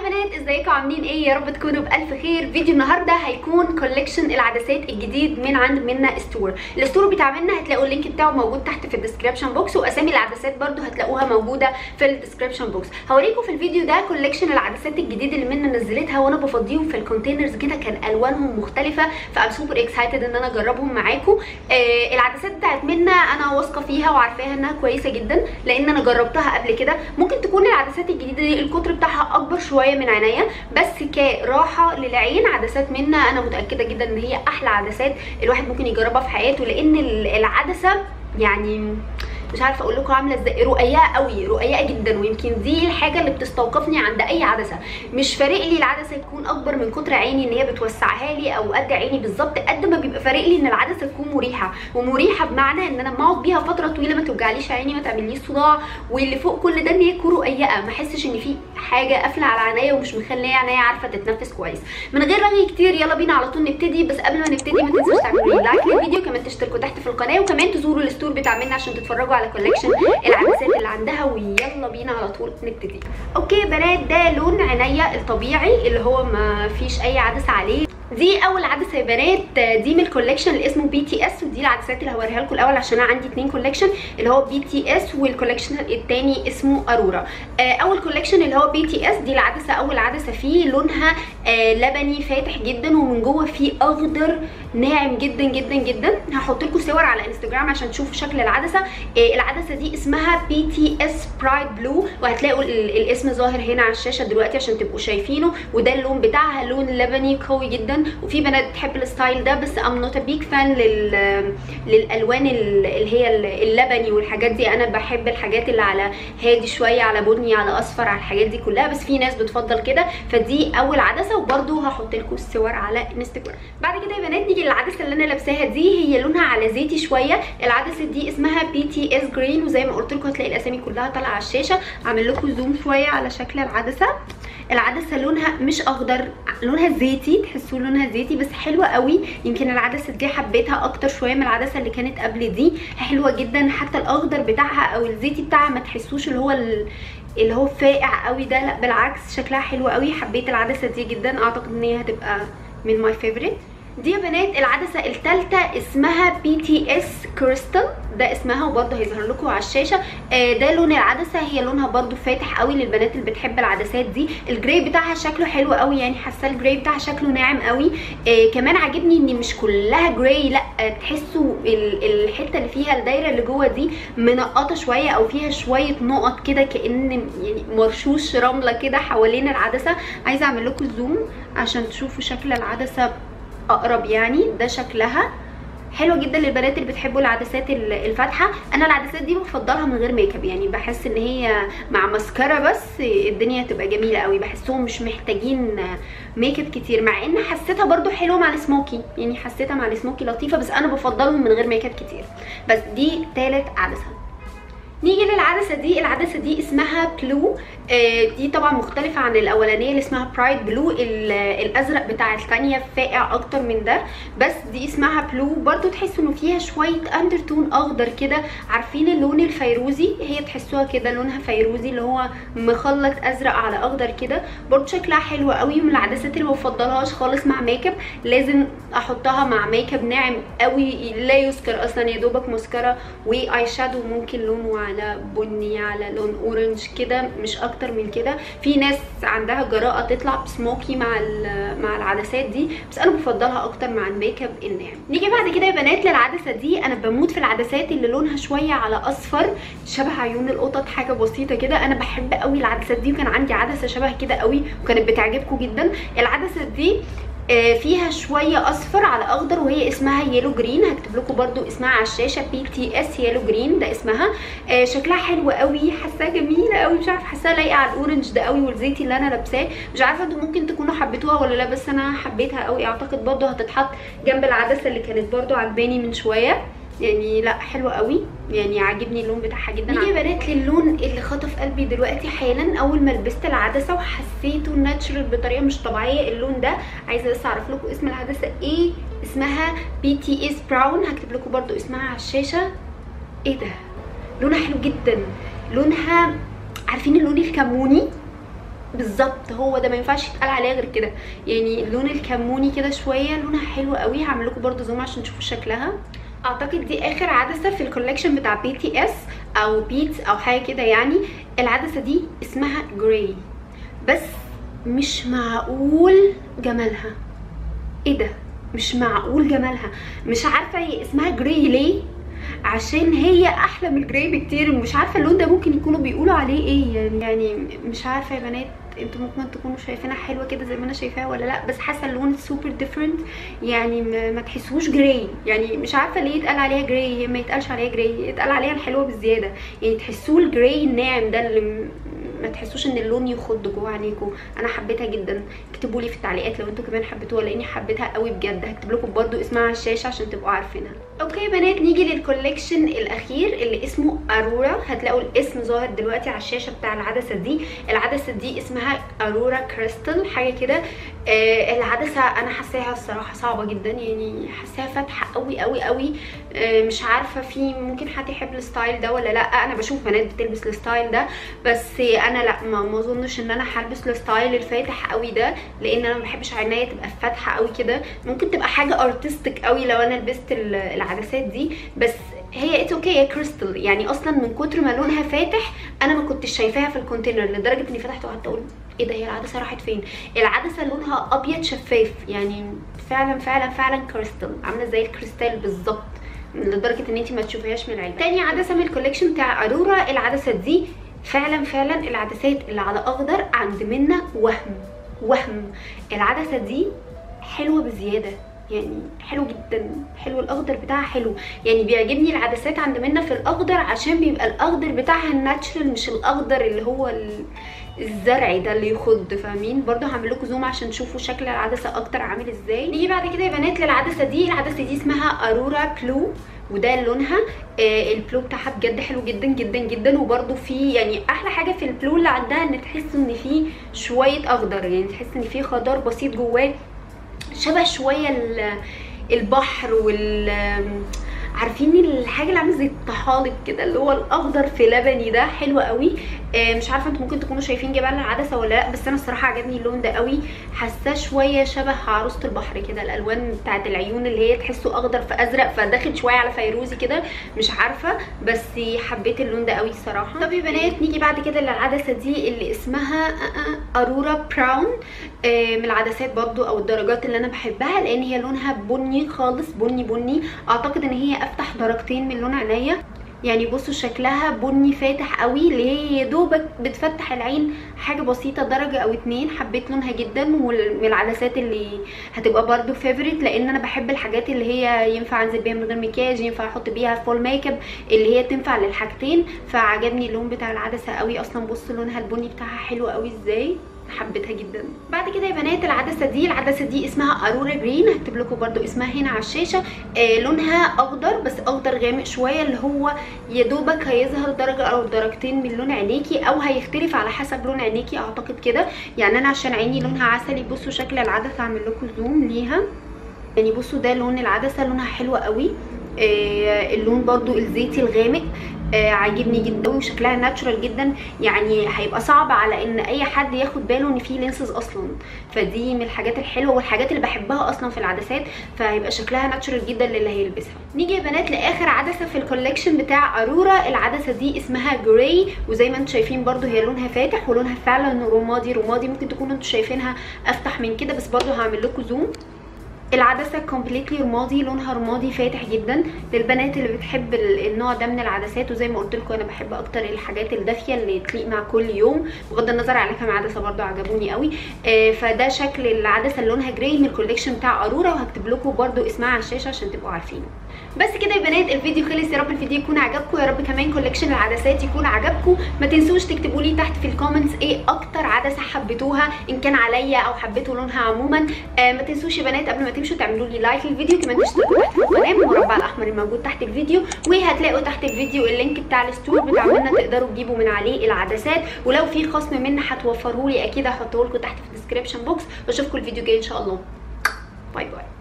بنات ازيكم عاملين ايه يا رب تكونوا بالف خير فيديو النهارده هيكون كولكشن العدسات الجديد من عند منا ستور الستور بتاع منا هتلاقوا اللينك بتاعه موجود تحت في الديسكربشن بوكس واسامي العدسات برده هتلاقوها موجوده في الديسكربشن بوكس هوريكم في الفيديو ده كولكشن العدسات الجديد اللي منا نزلتها وانا بفضيهم في الكونتينرز كده كان الوانهم مختلفه فام سوبر اكسايتد ان انا اجربهم معاكم آه العدسات بتاعت منا انا واثقه فيها وعارفاها انها كويسه جدا لان انا جربتها قبل كده ممكن تكون العدسات الجديده دي القطر بتاعها اكبر شويه من عينيا بس كراحه للعين عدسات منا انا متاكده جدا ان هي احلى عدسات الواحد ممكن يجربها في حياته لان العدسه يعني مش عارفه اقول لكم عامله ازاي رقيقه قوي رقيقه جدا ويمكن دي الحاجه اللي بتستوقفني عند اي عدسه مش فارق لي العدسه تكون اكبر من قطر عيني ان هي بتوسعها لي او قد عيني بالظبط قد ما بيبقى فارق لي ان العدسه تكون مريحه ومريحه بمعنى ان انا اما اقعد بيها فتره طويله ما توجعليش عيني ما تعمليش صداع واللي فوق كل ده ان هي تكون رقيقه ما احسش ان في حاجه قافله على عينيا ومش مخليه عينيا عارفه تتنفس كويس من غير رغي كتير يلا بينا على طول نبتدي بس قبل ما نبتدي ما تنسوش تعملوا لي لايك للفيديو كمان تشتركوا تحت في القناه وكمان تزوروا الستور بتاع منا عشان تتفرجوا على كولكشن العدسات اللي عندها ويلا بينا على طول نبتدي اوكي بنات ده لون عينيا الطبيعي اللي هو ما فيش اي عدسه عليه دي اول عدسه يا بنات دي من الكولكشن اللي اسمه بي تي اس ودي العدسات اللي هوريها لكم الاول عشان انا عندي اتنين كولكشن اللي هو بي تي اس والكولكشن التاني اسمه ارورا اول كولكشن اللي هو بي تي اس دي العدسه اول عدسه فيه لونها لبني فاتح جدا ومن جوه فيه اخضر ناعم جدا جدا جدا هحط لكم صور على انستجرام عشان تشوفوا شكل العدسه العدسه دي اسمها بي تي اس برايد بلو وهتلاقوا الاسم ظاهر هنا على الشاشه دلوقتي عشان تبقوا شايفينه وده اللون بتاعها لون لبني قوي جدا وفي بنات بتحب الستايل ده بس ام نوت بيك فان لل للالوان اللي هي اللبني والحاجات دي انا بحب الحاجات اللي على هادي شويه على بني على اصفر على الحاجات دي كلها بس في ناس بتفضل كده فدي اول عدسه وبرده هحط لكم الصور على انستجرام بعد كده يا بنات نيجي للعدسه اللي انا لابساها دي هي لونها على زيتي شويه العدسه دي اسمها بي تي اس جرين وزي ما قلت لكم هتلاقي الاسامي كلها طالعه على الشاشه اعمل لكم زوم شويه على شكل العدسه العدسه لونها مش اخضر لونها زيتي تحسوا لونها زيتي بس حلوه قوي يمكن العدسه دي حبيتها اكتر شويه من العدسه اللي كانت قبل دي حلوه جدا حتى الاخضر بتاعها او الزيتي بتاعها ما تحسوش اللي هو اللي هو فاقع قوي ده لا بالعكس شكلها حلو قوي حبيت العدسه دي جدا اعتقد ان هي هتبقى من ماي فيفورت دي يا بنات العدسه الثالثه اسمها بي تي اس كريستال ده اسمها وبرده هيظهر لكم على الشاشه آه ده لون العدسه هي لونها برده فاتح قوي للبنات اللي بتحب العدسات دي الجراي بتاعها شكله حلو قوي يعني حاسه الجراي بتاعها شكله ناعم قوي آه كمان عاجبني ان مش كلها جراي لا آه تحسوا الحته اللي فيها الدايره اللي جوه دي منقطه شويه او فيها شويه نقط كده كان يعني مرشوش رمله كده حوالين العدسه عايزه اعمل لكم زوم عشان تشوفوا شكل العدسه اقرب يعني ده شكلها حلوه جدا للبنات اللي بتحبوا العدسات الفاتحه انا العدسات دي بفضلها من غير ميك اب يعني بحس ان هي مع ماسكارا بس الدنيا تبقى جميله قوي بحسهم مش محتاجين ميك اب كتير مع ان حسيتها برده حلوه مع السموكي يعني حسيتها مع السموكي لطيفه بس انا بفضلهم من غير ميك اب كتير بس دي تالت عدسه نيجي للعدسه دي العدسه دي اسمها بلو آه دي طبعا مختلفه عن الاولانيه اللي اسمها برايد بلو الازرق بتاع الثانيه فاقع اكتر من ده بس دي اسمها بلو برضو تحسوا انه فيها شويه اندرتون اخضر كده عارفين اللون الفيروزي هي تحسوها كده لونها فيروزي اللي هو مخلط ازرق على اخضر كده برضو شكلها حلو قوي ومن العدسات اللي بفضلهاش خالص مع ميك اب لازم احطها مع ميك اب ناعم قوي لا يذكر اصلا يا دوبك ماسكارا واي شادو ممكن لونه على بني على لون اورنج كده مش اكتر من كده في ناس عندها جراءه تطلع بسموكي مع مع العدسات دي بس انا بفضلها اكتر مع الميك اب الناعم نيجي بعد كده يا بنات للعدسه دي انا بموت في العدسات اللي لونها شويه على اصفر شبه عيون القطط حاجه بسيطه كده انا بحب قوي العدسات دي وكان عندي عدسه شبه كده قوي وكانت بتعجبكم جدا العدسه دي فيها شويه اصفر على اخضر وهي اسمها يلو جرين هكتب لكم برده اسمها على الشاشه بي تي اس يلو جرين ده اسمها شكلها حلو قوي حاساها جميله قوي مش عارفه حاساها لايقه على الاورنج ده قوي والزيتي اللي انا لابساه مش عارفه انتوا ممكن تكونوا حبيتوها ولا لا بس انا حبيتها قوي اعتقد برده هتتحط جنب العدسه اللي كانت برده عجباني من شويه يعني لا حلوه قوي يعني عاجبني اللون بتاعها جدا نيجي يا بنات للون اللي خطف قلبي دلوقتي حالا اول ما لبست العدسه وحسيته ناتشرال بطريقه مش طبيعيه اللون ده عايزه بس اعرف لكم اسم العدسه ايه اسمها بي تي اس براون هكتب لكم برده اسمها على الشاشه ايه ده لونها حلو جدا لونها عارفين اللون الكموني بالظبط هو ده ما ينفعش يتقال عليها غير كده يعني اللون الكموني كده شويه لونها حلو قوي هعمل لكم برده زوم عشان تشوفوا شكلها اعتقد دي اخر عدسه في الكولكشن بتاع بي تي اس او بيتس او حاجه كده يعني العدسه دي اسمها جراي بس مش معقول جمالها ايه ده مش معقول جمالها مش عارفه هي اسمها جراي ليه عشان هي احلى من الجراي بكتير ومش عارفه اللون ده ممكن يكونوا بيقولوا عليه ايه يعني يعني مش عارفه يا بنات انتوا ممكن تكونوا شايفينها حلوه كده زي ما انا شايفاها ولا لا بس حاسه اللون سوبر ديفرنت يعني ما, ما تحسوش جراي يعني مش عارفه ليه يتقال عليها جراي ما يتقالش عليها جراي يتقال عليها الحلوه بالزياده يعني تحسوه الجراي الناعم ده اللي ما تحسوش ان اللون يخض جوه عينيكم انا حبيتها جدا اكتبوا لي في التعليقات لو انتوا كمان حبيتوها لاني حبيتها قوي بجد هكتب لكم برده اسمها على الشاشه عشان تبقوا عارفينها اوكي يا بنات نيجي للكوليكشن الاخير اللي اسمه ارورا هتلاقوا الاسم ظاهر دلوقتي على الشاشه بتاع العدسه دي العدسه دي اسمها ارورا كريستال حاجه كده آه العدسه انا حاساها الصراحه صعبه جدا يعني حاساها فاتحه قوي قوي قوي آه مش عارفه في ممكن حد يحب الستايل ده ولا لا انا بشوف بنات بتلبس الستايل ده بس انا لا ما ما اظنش ان انا هلبس الستايل الفاتح قوي ده لان انا ما بحبش عينيا تبقى فاتحه قوي كده ممكن تبقى حاجه ارتستيك قوي لو انا لبست العدسات دي بس هي اتس اوكي هي كريستال يعني اصلا من كتر ما لونها فاتح انا ما كنتش شايفاها في الكونتينر لدرجه اني فتحته وقعدت اقول ايه ده هي العدسه راحت فين العدسه لونها ابيض شفاف يعني فعلا فعلا فعلا كريستال عامله زي الكريستال بالظبط لدرجه ان انت ما تشوفيهاش من العين تاني عدسه من الكوليكشن بتاع ارورا العدسه دي فعلا فعلا العدسات اللي على اخضر عند منا وهم وهم العدسه دي حلوه بزياده يعني حلو جدا حلو الاخضر بتاعها حلو يعني بيعجبني العدسات عند منا في الاخضر عشان بيبقى الاخضر بتاعها الناتشرال مش الاخضر اللي هو الزرعي ده اللي يخض فاهمين برضو هعمل لكم زوم عشان تشوفوا شكل العدسه اكتر عامل ازاي نيجي بعد كده يا بنات للعدسه دي العدسه دي اسمها ارورا بلو وده لونها آه البلو بتاعها بجد حلو جدا جدا جدا وبرده في يعني احلى حاجه في البلو اللي عندها ان تحس ان في شويه اخضر يعني تحس ان في خضار بسيط جواه شبه شويه البحر وال عارفين الحاجه اللي عامله زي الطحالب كده اللي هو الاخضر في لبني ده حلو قوي آه مش عارفه انتوا ممكن تكونوا شايفين جبال العدسه ولا لا بس انا الصراحه عجبني اللون ده قوي حاساه شويه شبه عروسه البحر كده الالوان بتاعه العيون اللي هي تحسه اخضر في ازرق فداخل شويه على فيروزي كده مش عارفه بس حبيت اللون ده قوي الصراحه طب يا بنات نيجي بعد كده للعدسه دي اللي اسمها ارورا براون آه من العدسات برضو او الدرجات اللي انا بحبها لان هي لونها بني خالص بني بني اعتقد ان هي افتح درجتين من لون عينيا يعني بصوا شكلها بني فاتح قوي اللي هي يا دوبك بتفتح العين حاجه بسيطه درجه او اتنين حبيت لونها جدا ومن العدسات اللي هتبقى برده فيفوريت لان انا بحب الحاجات اللي هي ينفع انزل بيها من غير مكياج ينفع احط بيها فول ميك اب اللي هي تنفع للحاجتين فعجبني اللون بتاع العدسه قوي اصلا بصوا لونها البني بتاعها حلو قوي ازاي حبيتها جدا بعد كده يا بنات العدسه دي العدسه دي اسمها ارورا جرين هكتب لكم برده اسمها هنا على الشاشه آه لونها اخضر بس اخضر غامق شويه اللي هو يا دوبك هيظهر درجه او درجتين من لون عينيكي او هيختلف على حسب لون عينيكي اعتقد كده يعني انا عشان عيني لونها عسلي بصوا شكل العدسه هعمل لكم زوم ليها يعني بصوا ده لون العدسه لونها حلو قوي آه اللون برضو الزيتي الغامق آه عاجبني جدا وشكلها ناتشورال جدا يعني هيبقى صعب على ان اي حد ياخد باله ان في لينسز اصلا فدي من الحاجات الحلوه والحاجات اللي بحبها اصلا في العدسات فهيبقى شكلها ناتشورال جدا للي هيلبسها نيجي يا بنات لاخر عدسه في الكولكشن بتاع ارورا العدسه دي اسمها جراي وزي ما انتم شايفين برده هي لونها فاتح ولونها فعلا رمادي رمادي ممكن تكونوا انتم شايفينها افتح من كده بس برده هعمل لكم زوم العدسه كومبليتلي رمادي لونها رمادي فاتح جدا للبنات اللي بتحب النوع ده من العدسات وزي ما قلت لكم انا بحب اكتر الحاجات الدافيه اللي تليق مع كل يوم بغض النظر على كام عدسه برده عجبوني قوي آه فده شكل العدسه اللي لونها جراي من الكوليكشن بتاع ارورا وهكتب لكم برده اسمها على الشاشه عشان تبقوا عارفين بس كده يا بنات الفيديو خلص يا رب الفيديو يكون عجبكم يا رب كمان كولكشن العدسات يكون عجبكم ما تنسوش تكتبوا لي تحت في الكومنتس ايه اكتر عدسه حبيتوها ان كان عليا او حبيتوا لونها عموما آه ما تنسوش يا بنات قبل ما تمشوا تعملوا لي لايك للفيديو كمان تشتركوا تحت في القناه المربع الاحمر الموجود تحت الفيديو وهتلاقوا تحت الفيديو اللينك بتاع الستور بتاع منا تقدروا تجيبوا من عليه العدسات ولو في خصم منا هتوفروه لي اكيد هحطه لكم تحت في الديسكربشن بوكس واشوفكم الفيديو الجاي ان شاء الله باي باي